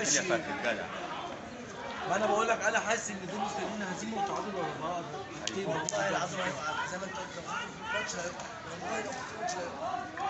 الدنيا ماشي فاتت جدع ما انا بقول لك انا حاسس ان دول مستنيين هزيمه وتعادل ورا بعض والله العظيم هيبقى زي ما انت قلت لو في ماتش هيبقى والله لو في ماتش هيبقى